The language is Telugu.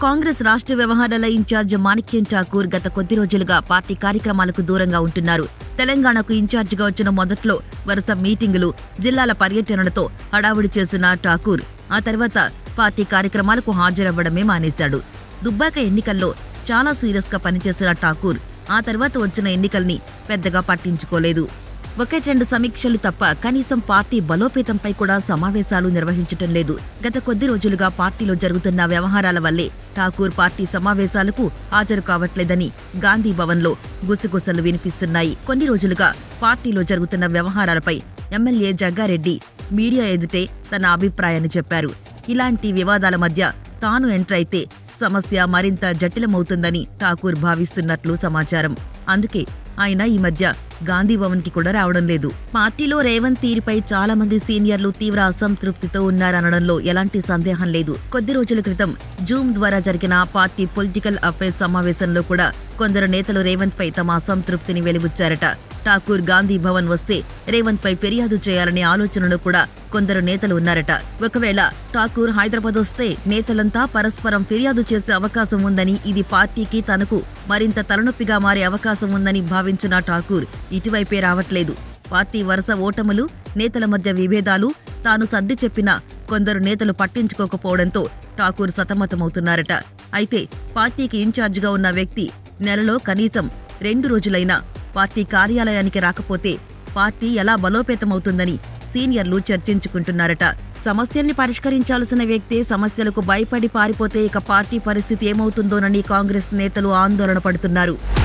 కాంగ్రెస్ రాష్ట్ర వ్యవహారాల ఇన్ఛార్జ్ మాణిక్యం ఠాకూర్ గత కొద్ది రోజులుగా పార్టీ కార్యక్రమాలకు దూరంగా ఉంటున్నారు తెలంగాణకు ఇన్ఛార్జిగా వచ్చిన మొదట్లో వరుస మీటింగులు జిల్లాల పర్యటనలతో హడావుడి చేసిన ఠాకూర్ ఆ తర్వాత పార్టీ కార్యక్రమాలకు హాజరవ్వడమే మానేశాడు దుబ్బాక ఎన్నికల్లో చాలా సీరియస్ గా పనిచేసిన ఠాకూర్ ఆ తర్వాత వచ్చిన ఎన్నికల్ని పెద్దగా పట్టించుకోలేదు ఒకటి రెండు సమీక్షలు తప్ప కనీసం పార్టీ బలోపేతంపై కూడా సమావేశాలు నిర్వహించటం లేదు గత కొద్ది రోజులుగా పార్టీలో జరుగుతున్న వ్యవహారాల వల్లే ఠాకూర్ పార్టీ సమావేశాలకు హాజరు కావట్లేదని గాంధీ భవన్లో గుసగుసలు వినిపిస్తున్నాయి కొన్ని రోజులుగా పార్టీలో జరుగుతున్న వ్యవహారాలపై ఎమ్మెల్యే జగ్గారెడ్డి మీడియా ఎదుటే తన అభిప్రాయాన్ని చెప్పారు ఇలాంటి వివాదాల మధ్య తాను ఎంటర్ అయితే సమస్య మరింత జటిలమవుతుందని ఠాకూర్ భావిస్తున్నట్లు సమాచారం అందుకే ఆయన ఈ మధ్య గాంధీ భవన్ కి కూడా రావడం లేదు పార్టీలో రేవంత్ తీరుపై చాలా మంది సీనియర్లు తీవ్ర అసంతృప్తితో ఉన్నారనడంలో ఎలాంటి సందేహం లేదు కొద్ది రోజుల క్రితం జూమ్ ద్వారా జరిగిన పార్టీ పొలిటికల్ అఫైర్స్ సమావేశంలో కూడా కొందరు నేతలు రేవంత్ పై తమ అసంతృప్తిని వెలిబుచ్చారట ఠాకూర్ గాంధీ భవన్ వస్తే రేవంత్ పై ఫిర్యాదు చేయాలనే ఆలోచనలో కూడా కొందరు నేతలు ఉన్నారట ఒకవేళ ఠాకూర్ హైదరాబాద్ వస్తే నేతలంతా పరస్పరం ఫిర్యాదు చేసే అవకాశం ఉందని ఇది పార్టీకి తనకు మరింత తలనొప్పిగా మారే అవకాశం ఉందని భావించిన ఠాకూర్ ఇటువైపే రావట్లేదు పార్టీ వరుస ఓటములు నేతల మధ్య విభేదాలు తాను సర్ది చెప్పినా కొందరు నేతలు పట్టించుకోకపోవడంతో ఠాకూర్ సతమతమవుతున్నారట అయితే పార్టీకి ఇన్ఛార్జిగా ఉన్న వ్యక్తి నెలలో కనీసం రెండు రోజులైనా పార్టీ కార్యాలయానికి రాకపోతే పార్టీ ఎలా బలోపేతమవుతుందని సీనియర్లు చర్చించుకుంటున్నారట సమస్యల్ని పరిష్కరించాల్సిన వ్యక్తే సమస్యలకు భయపడి పారిపోతే ఇక పార్టీ పరిస్థితి ఏమవుతుందోనని కాంగ్రెస్ నేతలు ఆందోళన పడుతున్నారు